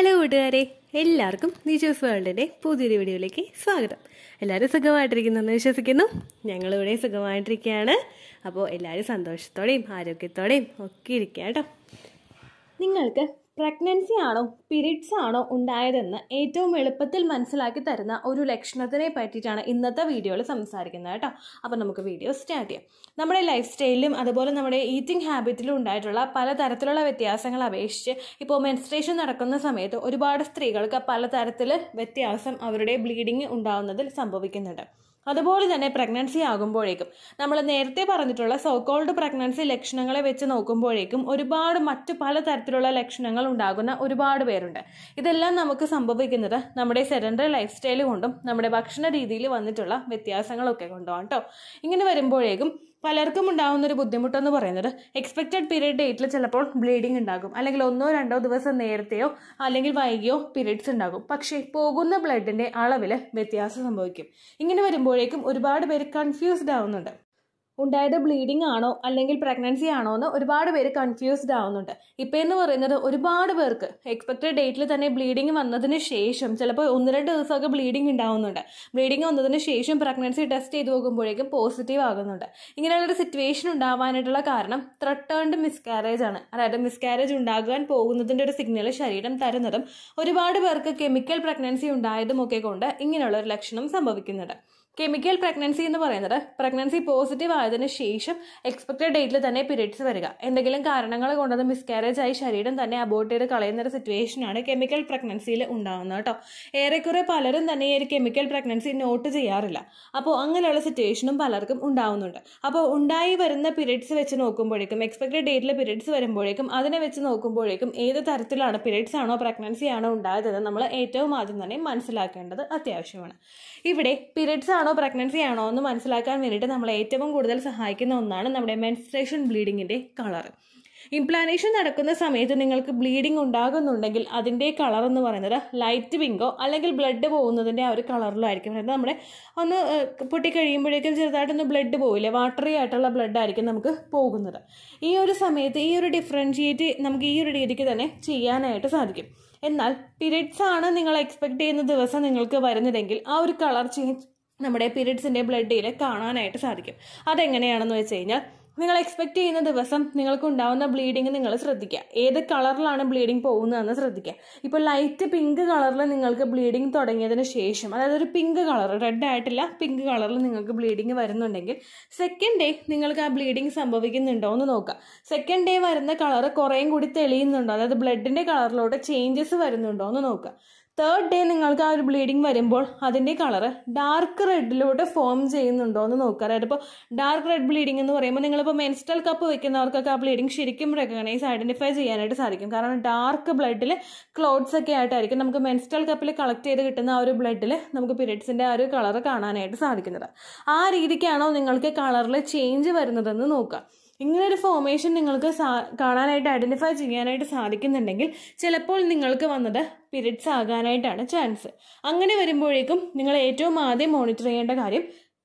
hello കൂട്ടുകാരെ എല്ലാവർക്കും നീച്ചോസ് വേൾഡിൻ്റെ പുതിയൊരു വീഡിയോയിലേക്ക് സ്വാഗതം എല്ലാവരും സുഖമായിട്ടിരിക്കുന്നെന്ന് വിശ്വസിക്കുന്നു ഞങ്ങളിവിടെ സുഖമായിട്ടിരിക്കുകയാണ് അപ്പോൾ എല്ലാവരും സന്തോഷത്തോടെയും ആരോഗ്യത്തോടെയും ഒക്കെ ഇരിക്കുക കേട്ടോ നിങ്ങൾക്ക് പ്രഗ്നൻസി ആണോ പീരീഡ്സ് ആണോ ഉണ്ടായതെന്ന് ഏറ്റവും എളുപ്പത്തിൽ മനസ്സിലാക്കി തരുന്ന ഒരു ലക്ഷണത്തിനെ പറ്റിയിട്ടാണ് ഇന്നത്തെ വീഡിയോയിൽ സംസാരിക്കുന്നത് കേട്ടോ അപ്പോൾ നമുക്ക് വീഡിയോ സ്റ്റാർട്ട് ചെയ്യാം നമ്മുടെ ലൈഫ് സ്റ്റൈലിലും അതുപോലെ നമ്മുടെ ഈറ്റിംഗ് ഹാബിറ്റിലും ഉണ്ടായിട്ടുള്ള പലതരത്തിലുള്ള വ്യത്യാസങ്ങൾ അപേക്ഷിച്ച് ഇപ്പോൾ മെൻസ്ട്രേഷൻ നടക്കുന്ന സമയത്ത് ഒരുപാട് സ്ത്രീകൾക്ക് പലതരത്തിൽ വ്യത്യാസം അവരുടെ ബ്ലീഡിങ് ഉണ്ടാവുന്നതിൽ സംഭവിക്കുന്നുണ്ട് അതുപോലെ തന്നെ പ്രഗ്നൻസി ആകുമ്പോഴേക്കും നമ്മൾ നേരത്തെ പറഞ്ഞിട്ടുള്ള സോക്കോൾഡ് പ്രഗ്നൻസി ലക്ഷണങ്ങളെ വെച്ച് നോക്കുമ്പോഴേക്കും ഒരുപാട് മറ്റു പലതരത്തിലുള്ള ലക്ഷണങ്ങൾ ഉണ്ടാകുന്ന ഒരുപാട് പേരുണ്ട് ഇതെല്ലാം നമുക്ക് സംഭവിക്കുന്നത് നമ്മുടെ സെഡൻഡറി ലൈഫ് സ്റ്റൈൽ കൊണ്ടും നമ്മുടെ ഭക്ഷണ രീതിയിൽ വന്നിട്ടുള്ള വ്യത്യാസങ്ങളൊക്കെ കൊണ്ടുമാണ് കേട്ടോ ഇങ്ങനെ വരുമ്പോഴേക്കും പലർക്കും ഉണ്ടാകുന്ന ഒരു ബുദ്ധിമുട്ടെന്ന് പറയുന്നത് എക്സ്പെക്റ്റഡ് പീരീഡ് ഡേറ്റിൽ ചിലപ്പോൾ ബ്ലീഡിംഗ് ഉണ്ടാകും അല്ലെങ്കിൽ ഒന്നോ രണ്ടോ ദിവസം നേരത്തെയോ അല്ലെങ്കിൽ വൈകിയോ പീരീഡ്സ് ഉണ്ടാകും പക്ഷേ പോകുന്ന ബ്ലഡിന്റെ അളവിൽ വ്യത്യാസം സംഭവിക്കും ഇങ്ങനെ വരുമ്പോഴേക്കും ഒരുപാട് പേര് കൺഫ്യൂസ്ഡ് ആവുന്നുണ്ട് ഉണ്ടായത് ബ്ലീഡിംഗ് ആണോ അല്ലെങ്കിൽ പ്രഗ്നൻസി ആണോ എന്ന് ഒരുപാട് പേര് കൺഫ്യൂസ്ഡ് ആവുന്നുണ്ട് ഇപ്പം എന്ന് പറയുന്നത് ഒരുപാട് പേർക്ക് എക്സ്പെക്റ്റഡ് ഡേറ്റിൽ തന്നെ ബ്ലീഡിംഗ് വന്നതിന് ശേഷം ചിലപ്പോൾ ഒന്ന് രണ്ട് ദിവസമൊക്കെ ബ്ലീഡിംഗ് ഉണ്ടാവുന്നുണ്ട് ബ്ലീഡിംഗ് വന്നതിന് ശേഷം പ്രഗ്നൻസി ടെസ്റ്റ് ചെയ്ത് നോക്കുമ്പോഴേക്കും പോസിറ്റീവ് ആകുന്നുണ്ട് ഇങ്ങനെയുള്ളൊരു സിറ്റുവേഷൻ ഉണ്ടാവാനായിട്ടുള്ള കാരണം ത്രട്ടേൺഡ് മിസ്കാരേജ് ആണ് അതായത് മിസ്കാരേജ് ഉണ്ടാകാൻ പോകുന്നതിൻ്റെ ഒരു സിഗ്നൽ ശരീരം തരുന്നതും ഒരുപാട് പേർക്ക് കെമിക്കൽ പ്രഗ്നൻസി ഉണ്ടായതും ഒക്കെ കൊണ്ട് ഇങ്ങനെയുള്ള ഒരു ലക്ഷണം സംഭവിക്കുന്നുണ്ട് കെമിക്കൽ പ്രഗ്നൻസി എന്ന് പറയുന്നത് പ്രഗ്നൻസി പോസിറ്റീവ് ആയതിനു ശേഷം എക്സ്പെക്റ്റഡ് ഡേറ്റിൽ തന്നെ പീരീഡ്സ് വരിക എന്തെങ്കിലും കാരണങ്ങൾ കൊണ്ടത് മിസ്കാരേജ് ആയി ശരീരം തന്നെ അബോർട്ട് ചെയ്ത് കളയുന്ന ഒരു സിറ്റുവേഷനാണ് കെമിക്കൽ പ്രഗ്നൻസിയിൽ ഉണ്ടാകുന്നത് കേട്ടോ ഏറെക്കുറെ പലരും തന്നെ ഈ ഒരു കെമിക്കൽ പ്രഗ്നൻസി നോട്ട് ചെയ്യാറില്ല അപ്പോൾ അങ്ങനെയുള്ള സിറ്റുവേഷനും പലർക്കും ഉണ്ടാവുന്നുണ്ട് അപ്പോൾ ഉണ്ടായി വരുന്ന പീരീഡ്സ് വെച്ച് നോക്കുമ്പോഴേക്കും എക്സ്പെക്റ്റഡ് ഡേറ്റിൽ പീരീഡ്സ് വരുമ്പോഴേക്കും അതിനെ വെച്ച് നോക്കുമ്പോഴേക്കും ഏത് തരത്തിലാണ് പീരീഡ്സ് ആണോ പ്രഗ്നൻസി ആണോ ഉണ്ടായതെന്ന് നമ്മൾ ഏറ്റവും ആദ്യം തന്നെ മനസ്സിലാക്കേണ്ടത് അത്യാവശ്യമാണ് ഇവിടെ പീരീഡ്സ് ആണോ പ്രഗ്നൻസി ആണോ എന്ന് മനസ്സിലാക്കാൻ വേണ്ടിയിട്ട് നമ്മളെ ഏറ്റവും കൂടുതൽ സഹായിക്കുന്ന ഒന്നാണ് നമ്മുടെ മെൻസ്ട്രേഷൻ ബ്ലീഡിങ്ങിൻ്റെ കളർ ഇംപ്ലാനേഷൻ നടക്കുന്ന സമയത്ത് നിങ്ങൾക്ക് ബ്ലീഡിംഗ് ഉണ്ടാകുന്നുണ്ടെങ്കിൽ അതിൻ്റെ കളർ എന്ന് പറയുന്നത് ലൈറ്റ് പിങ്കോ അല്ലെങ്കിൽ ബ്ലഡ് പോകുന്നതിൻ്റെ ആ ഒരു കളറിലോ ആയിരിക്കും അതായത് നമ്മുടെ ഒന്ന് പൊട്ടിക്കഴിയുമ്പോഴേക്കും ചെറുതായിട്ടൊന്ന് ബ്ലഡ് പോവില്ലേ വാട്ടറി ആയിട്ടുള്ള ബ്ലഡ് ആയിരിക്കും നമുക്ക് പോകുന്നത് ഈ ഒരു സമയത്ത് ഈ ഒരു ഡിഫറൻഷിയേറ്റ് നമുക്ക് ഈ ഒരു രീതിക്ക് തന്നെ ചെയ്യാനായിട്ട് സാധിക്കും എന്നാൽ പീരീഡ്സ് ആണ് നിങ്ങൾ എക്സ്പെക്ട് ചെയ്യുന്ന ദിവസം നിങ്ങൾക്ക് വരുന്നതെങ്കിൽ ആ ഒരു കളർ ചേഞ്ച് നമ്മുടെ പീരീഡ്സിൻ്റെ ബ്ലഡിൽ കാണാനായിട്ട് സാധിക്കും അതെങ്ങനെയാണെന്ന് വെച്ച് കഴിഞ്ഞാൽ നിങ്ങൾ എക്സ്പെക്ട് ചെയ്യുന്ന ദിവസം നിങ്ങൾക്ക് ഉണ്ടാവുന്ന ബ്ലീഡിങ് നിങ്ങൾ ശ്രദ്ധിക്കുക ഏത് കളറിലാണ് ബ്ലീഡിങ് പോകുന്നതെന്ന് ശ്രദ്ധിക്കുക ഇപ്പോൾ ലൈറ്റ് പിങ്ക് കളറിൽ നിങ്ങൾക്ക് ബ്ലീഡിങ് തുടങ്ങിയതിന് ശേഷം അതായത് ഒരു പിങ്ക് കളർ റെഡ് ആയിട്ടില്ല പിങ്ക് കളറിൽ നിങ്ങൾക്ക് ബ്ലീഡിങ് വരുന്നുണ്ടെങ്കിൽ സെക്കൻഡ് ഡേ നിങ്ങൾക്ക് ആ ബ്ലീഡിങ് സംഭവിക്കുന്നുണ്ടോ എന്ന് നോക്കുക സെക്കൻഡ് ഡേ വരുന്ന കളർ കുറേയും കൂടി തെളിയുന്നുണ്ടോ അതായത് ബ്ലഡിൻ്റെ കളറിലോട്ട് ചേഞ്ചസ് വരുന്നുണ്ടോ എന്ന് നോക്കുക തേർഡ് ഡേ നിങ്ങൾക്ക് ആ ഒരു ബ്ലീഡിങ് വരുമ്പോൾ അതിൻ്റെ കളറ് ഡാർക്ക് റെഡിലോട്ട് ഫോം ചെയ്യുന്നുണ്ടോ എന്ന് നോക്കുക അതായത് ഇപ്പോൾ ഡാർക്ക് റെഡ് ബ്ലീഡിംഗ് എന്ന് പറയുമ്പോൾ നിങ്ങളിപ്പോൾ മെൻസ്ട്രൽ കപ്പ് വെക്കുന്നവർക്കൊക്കെ ആ ബ്ലീഡിംഗ് ശരിക്കും റെക്കഗ്നൈസ് ഐഡൻറ്റിഫൈ ചെയ്യാനായിട്ട് സാധിക്കും കാരണം ഡാർക്ക് ബ്ലഡിൽ ക്ലോട്ട്സ് ഒക്കെ ആയിട്ടായിരിക്കും നമുക്ക് മെൻസ്ട്രൽ കപ്പിൽ കളക്ട് ചെയ്ത് കിട്ടുന്ന ആ ഒരു ബ്ലഡിൽ നമുക്ക് പീരിയഡ്സിൻ്റെ ആ ഒരു കളർ കാണാനായിട്ട് സാധിക്കുന്നത് ആ രീതിക്കാണോ നിങ്ങൾക്ക് കളറിൽ ചേഞ്ച് വരുന്നതെന്ന് നോക്കുക ഇങ്ങനെ ഒരു ഫോർമേഷൻ നിങ്ങൾക്ക് കാണാനായിട്ട് ഐഡൻറ്റിഫൈ ചെയ്യാനായിട്ട് സാധിക്കുന്നുണ്ടെങ്കിൽ ചിലപ്പോൾ നിങ്ങൾക്ക് വന്നത് പീരിയഡ്സ് ആകാനായിട്ടാണ് ചാൻസ് അങ്ങനെ വരുമ്പോഴേക്കും നിങ്ങൾ ഏറ്റവും ആദ്യം മോണിറ്റർ ചെയ്യേണ്ട കാര്യം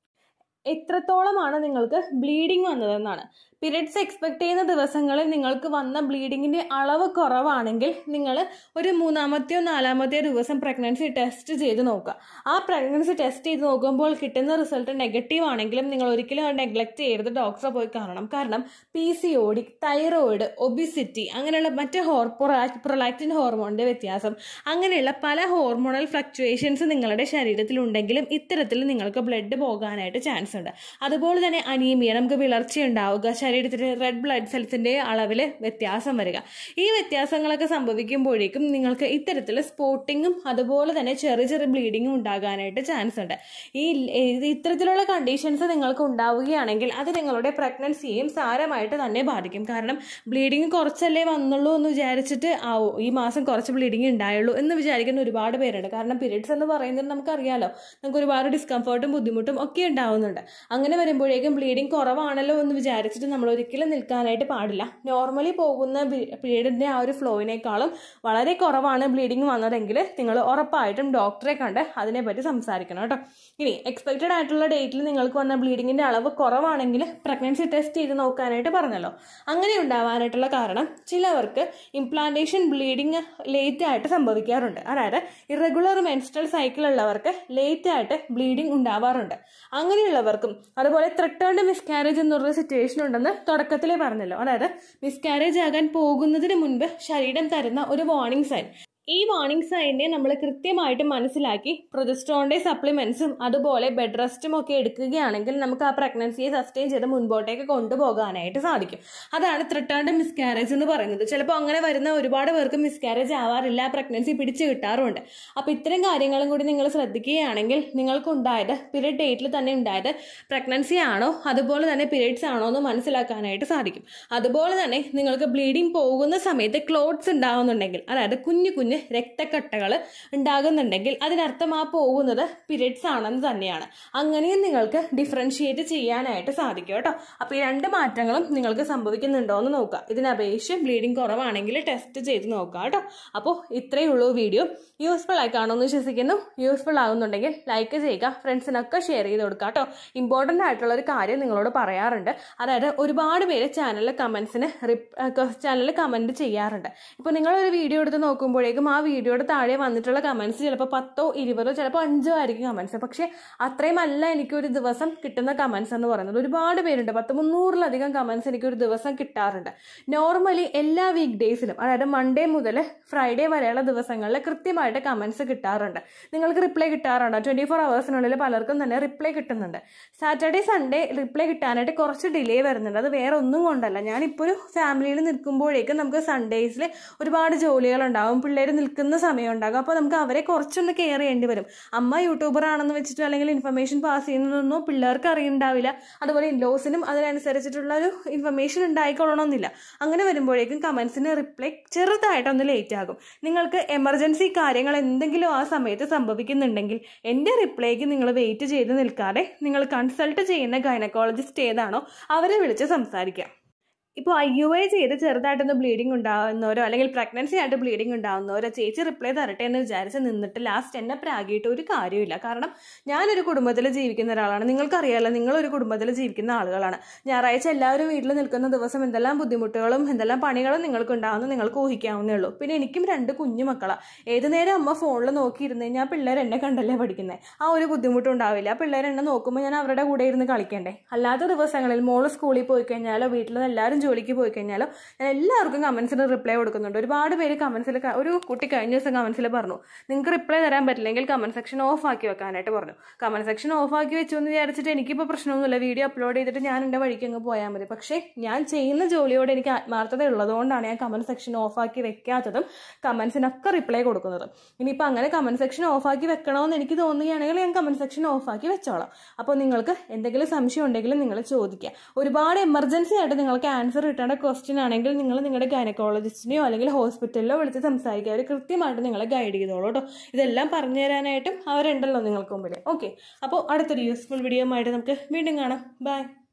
എത്രത്തോളമാണ് നിങ്ങൾക്ക് ബ്ലീഡിങ് വന്നതെന്നാണ് പീരിയഡ്സ് എക്സ്പെക്ട് ചെയ്യുന്ന ദിവസങ്ങളിൽ നിങ്ങൾക്ക് വന്ന ബ്ലീഡിങ്ങിൻ്റെ അളവ് കുറവാണെങ്കിൽ നിങ്ങൾ ഒരു മൂന്നാമത്തെയോ നാലാമത്തെയോ ദിവസം പ്രഗ്നൻസി ടെസ്റ്റ് ചെയ്ത് നോക്കുക ആ പ്രഗ്നൻസി ടെസ്റ്റ് ചെയ്ത് നോക്കുമ്പോൾ കിട്ടുന്ന റിസൾട്ട് നെഗറ്റീവ് ആണെങ്കിലും നിങ്ങൾ ഒരിക്കലും അത് നെഗ്ലക്ട് ചെയ്യരുത് ഡോക്ടറെ പോയി കാണണം കാരണം P C O D thyroid obesity അങ്ങനെയുള്ള മറ്റ് ഹോർ പ്രൊലാക്റ്റിൻ ഹോർമോണിൻ്റെ വ്യത്യാസം അങ്ങനെയുള്ള പല ഹോർമോണൽ ഫ്ലക്ച്വേഷൻസ് നിങ്ങളുടെ ശരീരത്തിലുണ്ടെങ്കിലും ഇത്തരത്തിൽ നിങ്ങൾക്ക് ബ്ലഡ് പോകാനായിട്ട് ചാൻസ് ഉണ്ട് അതുപോലെ തന്നെ അനീമിയ നമുക്ക് വിളർച്ച ഉണ്ടാവുക ശരീരത്തിൽ റെഡ് ബ്ലഡ് സെൽസിൻ്റെ അളവിൽ വ്യത്യാസം വരിക ഈ വ്യത്യാസങ്ങളൊക്കെ സംഭവിക്കുമ്പോഴേക്കും നിങ്ങൾക്ക് ഇത്തരത്തിൽ സ്പോട്ടിങ്ങും അതുപോലെ തന്നെ ചെറിയ ചെറിയ ബ്ലീഡിങ്ങും ഉണ്ടാകാനായിട്ട് ചാൻസ് ഉണ്ട് ഈ ഇത്തരത്തിലുള്ള കണ്ടീഷൻസ് നിങ്ങൾക്ക് ഉണ്ടാവുകയാണെങ്കിൽ അത് നിങ്ങളുടെ പ്രഗ്നൻസിയെയും സാരമായിട്ട് തന്നെ ബാധിക്കും കാരണം ബ്ലീഡിങ് കുറച്ചല്ലേ വന്നുള്ളൂ എന്ന് വിചാരിച്ചിട്ട് ആവോ ഈ മാസം കുറച്ച് ബ്ലീഡിങ് ഉണ്ടായുള്ളൂ എന്ന് വിചാരിക്കുന്ന ഒരുപാട് പേരുണ്ട് കാരണം പീരീഡ്സ് എന്ന് പറയുന്നത് നമുക്കറിയാലോ നമുക്ക് ഒരുപാട് ഡിസ്കംഫർട്ടും ബുദ്ധിമുട്ടും ഒക്കെ ഉണ്ടാവുന്നുണ്ട് അങ്ങനെ വരുമ്പോഴേക്കും ബ്ലീഡിങ് കുറവാണല്ലോ എന്ന് വിചാരിച്ചിട്ട് നമ്മൾ ഒരിക്കലും നിൽക്കാനായിട്ട് പാടില്ല നോർമലി പോകുന്ന പീരീഡിൻ്റെ ആ ഒരു ഫ്ലോയിനേക്കാളും വളരെ കുറവാണ് ബ്ലീഡിങ് വന്നതെങ്കിൽ നിങ്ങൾ ഉറപ്പായിട്ടും ഡോക്ടറെ കണ്ട് അതിനെപ്പറ്റി സംസാരിക്കണം കേട്ടോ ഇനി എക്സ്പെക്റ്റഡ് ആയിട്ടുള്ള ഡേറ്റിൽ നിങ്ങൾക്ക് വന്ന ബ്ലീഡിങ്ങിൻ്റെ അളവ് കുറവാണെങ്കിൽ പ്രഗ്നൻസി ടെസ്റ്റ് ചെയ്ത് നോക്കാനായിട്ട് പറഞ്ഞല്ലോ അങ്ങനെ ഉണ്ടാവാനായിട്ടുള്ള കാരണം ചിലവർക്ക് ഇംപ്ലാന്റേഷൻ ബ്ലീഡിങ് ലേറ്റ് ആയിട്ട് സംഭവിക്കാറുണ്ട് അതായത് ഇറഗുലർ മെൻസ്ട്രൽ സൈക്കിൾ ഉള്ളവർക്ക് ലേറ്റ് ആയിട്ട് ബ്ലീഡിങ് ഉണ്ടാവാറുണ്ട് അങ്ങനെയുള്ളവർക്കും അതുപോലെ ത്രെട്ടേൺഡ് മിസ്കാരേജ് എന്നുള്ള സിറ്റുവേഷൻ ഉണ്ടെന്ന് തുടക്കത്തിലേ പറഞ്ഞല്ലോ അതായത് മിസ്കാരേജ് ആകാൻ പോകുന്നതിന് മുൻപ് ശരീരം തരുന്ന ഒരു വാർണിംഗ് സൈൻ ഈ വാർണിംഗ് സൈനെ നമ്മൾ കൃത്യമായിട്ട് മനസ്സിലാക്കി പ്രൊജസ്ട്രോണിന്റെ സപ്ലിമെന്റ്സും അതുപോലെ ബെഡ് റെസ്റ്റും ഒക്കെ എടുക്കുകയാണെങ്കിൽ നമുക്ക് ആ പ്രഗ്നൻസിയെ സസ്റ്റെയിൻ ചെയ്ത് മുൻപോട്ടേക്ക് കൊണ്ടുപോകാനായിട്ട് സാധിക്കും അതാണ് ത്രിട്ടേൺഡ് മിസ്കാരേജ് എന്ന് പറയുന്നത് ചിലപ്പോൾ അങ്ങനെ വരുന്ന ഒരുപാട് പേർക്ക് മിസ്കാരേജ് ആവാറില്ല പ്രഗ്നൻസി പിടിച്ചു കിട്ടാറുമുണ്ട് അപ്പോൾ ഇത്തരം കാര്യങ്ങളും കൂടി നിങ്ങൾ ശ്രദ്ധിക്കുകയാണെങ്കിൽ നിങ്ങൾക്ക് ഉണ്ടായത് പീരിയഡ് ഡേറ്റിൽ തന്നെ ഉണ്ടായത് പ്രഗ്നൻസി ആണോ അതുപോലെ തന്നെ പീരിയഡ്സ് ആണോ എന്ന് മനസ്സിലാക്കാനായിട്ട് സാധിക്കും അതുപോലെ തന്നെ നിങ്ങൾക്ക് ബ്ലീഡിങ് പോകുന്ന സമയത്ത് ക്ലോട്ട്സ് ഉണ്ടാവുന്നുണ്ടെങ്കിൽ അതായത് കുഞ്ഞു കുഞ്ഞ് രക്തക്കട്ടകൾ ഉണ്ടാകുന്നുണ്ടെങ്കിൽ അതിനർത്ഥം ആ പോകുന്നത് പീരിയഡ്സ് ആണെന്ന് തന്നെയാണ് അങ്ങനെയും നിങ്ങൾക്ക് ഡിഫറൻഷിയേറ്റ് ചെയ്യാനായിട്ട് സാധിക്കും കേട്ടോ അപ്പോൾ ഈ രണ്ട് മാറ്റങ്ങളും നിങ്ങൾക്ക് സംഭവിക്കുന്നുണ്ടോ എന്ന് നോക്കുക ഇതിനപേക്ഷിച്ച് ബ്ലീഡിങ് കുറവാണെങ്കിൽ ടെസ്റ്റ് ചെയ്ത് നോക്കുക കേട്ടോ അപ്പോൾ ഇത്രയേ ഉള്ളൂ വീഡിയോ യൂസ്ഫുൾ ആയി കാണുമെന്ന് വിശ്വസിക്കുന്നു യൂസ്ഫുൾ ആകുന്നുണ്ടെങ്കിൽ ലൈക്ക് ചെയ്യുക ഫ്രണ്ട്സിനൊക്കെ ഷെയർ ചെയ്ത് കൊടുക്കുക കേട്ടോ ഇമ്പോർട്ടൻ്റ് ആയിട്ടുള്ള ഒരു കാര്യം നിങ്ങളോട് പറയാറുണ്ട് അതായത് ഒരുപാട് പേര് ചാനലിലെ കമൻസിന് ചാനലിൽ കമൻറ്റ് ചെയ്യാറുണ്ട് ഇപ്പോൾ നിങ്ങളൊരു വീഡിയോ എടുത്ത് നോക്കുമ്പോഴേക്കും ആ വീഡിയോയുടെ താഴെ വന്നിട്ടുള്ള കമൻസ് ചിലപ്പോൾ പത്തോ ഇരുപതോ ചിലപ്പോൾ അഞ്ചോ ആയിരിക്കും കമൻസ് പക്ഷേ അത്രയും അല്ല എനിക്കൊരു ദിവസം കിട്ടുന്ന കമൻസ് എന്ന് പറയുന്നത് ഒരുപാട് പേരുണ്ട് പത്ത് മുന്നൂറിലധികം കമൻസ് എനിക്കൊരു ദിവസം കിട്ടാറുണ്ട് നോർമലി എല്ലാ വീക്ക് ഡേയ്സിലും അതായത് മൺഡേ മുതൽ ഫ്രൈഡേ വരെയുള്ള ദിവസങ്ങളിൽ കൃത്യമായിട്ട് കമൻസ് കിട്ടാറുണ്ട് നിങ്ങൾക്ക് റിപ്ലൈ കിട്ടാറുണ്ടോ ട്വൻറ്റി ഫോർ അവേഴ്സിനുള്ളിൽ പലർക്കും തന്നെ റിപ്ലൈ കിട്ടുന്നുണ്ട് സാറ്റർഡേ സൺഡേ റിപ്ലൈ കിട്ടാനായിട്ട് കുറച്ച് ഡിലേ വരുന്നുണ്ട് അത് വേറെ ഒന്നും കൊണ്ടല്ല ഞാനിപ്പോൾ ഒരു ഫാമിലിയിൽ നിൽക്കുമ്പോഴേക്കും നമുക്ക് സൺഡേസിൽ ഒരുപാട് ജോലികളുണ്ടാവും പിള്ളേർ നിൽക്കുന്ന സമയം ഉണ്ടാകും അപ്പോൾ നമുക്ക് അവരെ കുറച്ചൊന്ന് കെയർ ചെയ്യേണ്ടി വരും അമ്മ യൂട്യൂബർ ആണെന്ന് വെച്ചിട്ട് അല്ലെങ്കിൽ ഇൻഫർമേഷൻ പാസ് ചെയ്യുന്നതൊന്നും പിള്ളേർക്ക് അറിയുണ്ടാവില്ല അതുപോലെ ഇൻലോസിനും അതിനനുസരിച്ചിട്ടുള്ള ഒരു ഇൻഫർമേഷൻ ഉണ്ടായിക്കൊള്ളണമെന്നില്ല അങ്ങനെ വരുമ്പോഴേക്കും കമൻസിന് റിപ്ലൈ ചെറുതായിട്ടൊന്ന് ലേറ്റ് ആകും നിങ്ങൾക്ക് എമർജൻസി കാര്യങ്ങൾ എന്തെങ്കിലും ആ സമയത്ത് സംഭവിക്കുന്നുണ്ടെങ്കിൽ എൻ്റെ റിപ്ലൈക്ക് നിങ്ങൾ വെയിറ്റ് ചെയ്ത് നിൽക്കാതെ നിങ്ങൾ കൺസൾട്ട് ചെയ്യുന്ന ഗൈനക്കോളജിസ്റ്റ് ഏതാണോ അവരെ വിളിച്ച് സംസാരിക്കാം ഇപ്പോൾ ഐ യു ഐ ചെയ്ത് ചെറുതായിട്ടൊന്ന് ബ്ലീഡിംഗ് ഉണ്ടാകുന്നവരോ അല്ലെങ്കിൽ പ്രഗ്നൻസി ആയിട്ട് ബ്ലീഡിംഗ് ഉണ്ടാകുന്നവരോ ചേച്ചി റിപ്ലൈ തരട്ടെ എന്ന് വിചാരിച്ച് നിന്നിട്ട് ലാസ്റ്റ് എന്നെ പ്രാഗിയിട്ട് ഒരു കാര്യമില്ല കാരണം ഞാനൊരു കുടുംബത്തിൽ ജീവിക്കുന്ന ഒരാളാണ് നിങ്ങൾക്കറിയാമല്ലോ നിങ്ങളൊരു കുടുംബത്തിൽ ജീവിക്കുന്ന ആളുകളാണ് ഞായറാഴ്ച എല്ലാവരും വീട്ടിൽ നിൽക്കുന്ന ദിവസം എന്തെല്ലാം ബുദ്ധിമുട്ടുകളും എന്തെല്ലാം പണികളും നിങ്ങൾക്ക് ഉണ്ടാകുമെന്ന് നിങ്ങൾക്ക് ഊഹിക്കാവുന്നേ ഉള്ളൂ പിന്നെ എനിക്കും രണ്ട് കുഞ്ഞു മക്കളാണ് ഏത് നേരം അമ്മ ഫോണിൽ നോക്കിയിരുന്നു കഴിഞ്ഞാൽ പിള്ളേർ എന്നെ കണ്ടല്ലേ പഠിക്കുന്നത് ആ ഒരു ബുദ്ധിമുട്ടും ഉണ്ടാവില്ല ആ പിള്ളേർ എന്നെ നോക്കുമ്പോൾ ഞാൻ അവരുടെ കൂടെ ഇരുന്ന് കളിക്കണ്ടേ അല്ലാത്ത ദിവസങ്ങളിൽ മോള് സ്കൂളിൽ പോയി കഴിഞ്ഞാലോ വീട്ടിൽ നിന്ന് എല്ലാവരും ജോലിക്ക് പോയി കഴിഞ്ഞാലോ ഞാൻ എല്ലാവർക്കും കമൻസിന് റിപ്ലൈ കൊടുക്കുന്നുണ്ട് ഒരുപാട് പേര് കമൻസിൽ ഒരു കുട്ടി കഴിഞ്ഞ ദിവസം കമൻസിൽ പറഞ്ഞു നിങ്ങൾക്ക് റിപ്ലൈ തരാൻ പറ്റില്ലെങ്കിൽ കമൻറ്റ് സെക്ഷൻ ഓഫ് ആക്കി വെക്കാനായിട്ട് പറഞ്ഞു കമൻറ്റ് സെക്ഷൻ ഓഫ് ആക്കി വെച്ചു എന്ന് വിചാരിച്ചിട്ട് എനിക്കിപ്പോൾ പ്രശ്നമൊന്നുമില്ല വീഡിയോ അപ്ലോഡ് ചെയ്തിട്ട് ഞാൻ എൻ്റെ വഴിക്ക് അങ്ങ് പോയാൽ മതി പക്ഷേ ഞാൻ ചെയ്യുന്ന ജോലിയോട് എനിക്ക് ആത്മാർത്ഥത ഉള്ളതുകൊണ്ടാണ് ഞാൻ കമൻറ്റ് സെക്ഷൻ ഓഫ് ആക്കി വെക്കാത്തതും കമൻസിനൊക്കെ റിപ്ലൈ കൊടുക്കുന്നതും ഇനിയിപ്പോൾ അങ്ങനെ കമൻറ്റ് സെക്ഷൻ ഓഫ് ആക്കി വെക്കണമെന്ന് എനിക്ക് തോന്നുകയാണെങ്കിൽ ഞാൻ കമൻറ്റ് സെക്ഷൻ ഓഫ് ആക്കി വെച്ചോളാം അപ്പോൾ നിങ്ങൾക്ക് എന്തെങ്കിലും സംശയം ഉണ്ടെങ്കിൽ നിങ്ങൾ ചോദിക്കുക ഒരുപാട് എമർജൻസി ആയിട്ട് നിങ്ങൾക്ക് ആൻസർ കിട്ടേണ്ട ക്വസ്റ്റ്യൻ ആണെങ്കിൽ നിങ്ങൾ നിങ്ങളുടെ ഗൈനക്കോളജിസ്റ്റിനെയോ അല്ലെങ്കിൽ ഹോസ്പിറ്റലിലോ വിളിച്ച് സംസാരിക്കുക അവർ കൃത്യമായിട്ട് നിങ്ങളെ ഗൈഡ് ചെയ്തോളൂ കേട്ടോ ഇതെല്ലാം പറഞ്ഞു തരാനായിട്ടും അവരുണ്ടല്ലോ നിങ്ങൾക്ക് മുമ്പിൽ ഓക്കെ അപ്പോൾ അടുത്തൊരു യൂസ്ഫുൾ വീഡിയോ ആയിട്ട് നമുക്ക് വീണ്ടും കാണാം ബൈ